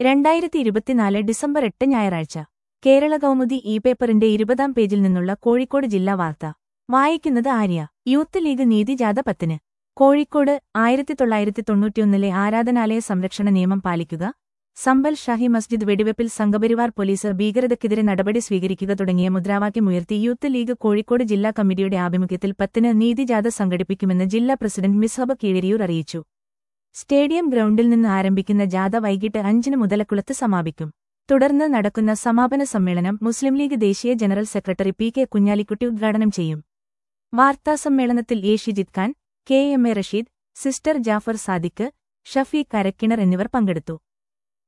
രണ്ടായിരത്തി ഇരുപത്തിനാല് ഡിസംബർ എട്ട് ഞായറാഴ്ച കേരള കൗമുദി ഇ പേപ്പറിന്റെ ഇരുപതാം പേജിൽ നിന്നുള്ള കോഴിക്കോട് ജില്ലാ വാർത്ത വായിക്കുന്നത് ആര്യ യൂത്ത് ലീഗ് നീതിജാഥ പത്തിന് കോഴിക്കോട് ആയിരത്തി തൊള്ളായിരത്തി തൊണ്ണൂറ്റിയൊന്നിലെ ആരാധനാലയ സംരക്ഷണ നിയമം പാലിക്കുക സമ്പൽ ഷാഹി മസ്ജിദ് വെടിവെപ്പിൽ സംഘപരിവാർ പോലീസ് ഭീകരതയ്ക്കെതിരെ നടപടി സ്വീകരിക്കുക തുടങ്ങിയ മുദ്രാവാക്യമുയർത്തി യൂത്ത് ലീഗ് കോഴിക്കോട് ജില്ലാ കമ്മിറ്റിയുടെ ആഭിമുഖ്യത്തിൽ പത്തിന് നീതിജാഥ സംഘടിപ്പിക്കുമെന്ന് ജില്ലാ പ്രസിഡന്റ് മിസ്ഹബ കീഴരിയൂർ അറിയിച്ചു സ്റ്റേഡിയം ഗ്രൗണ്ടിൽ നിന്ന് ആരംഭിക്കുന്ന ജാഥ വൈകിട്ട് അഞ്ചിന് മുതലക്കുളത്ത് സമാപിക്കും തുടർന്ന് നടക്കുന്ന സമാപന സമ്മേളനം മുസ്ലിം ലീഗ് ദേശീയ general secretary P K Kunhalikutty ഉദ്ഘാടനം ചെയ്യും വാർത്താസമ്മേളനത്തിൽ A Shijith Khan K M A Rasheed sister Jafar Sadiq Shafeeq Arakkinar എന്നിവർ പങ്കെടുത്തു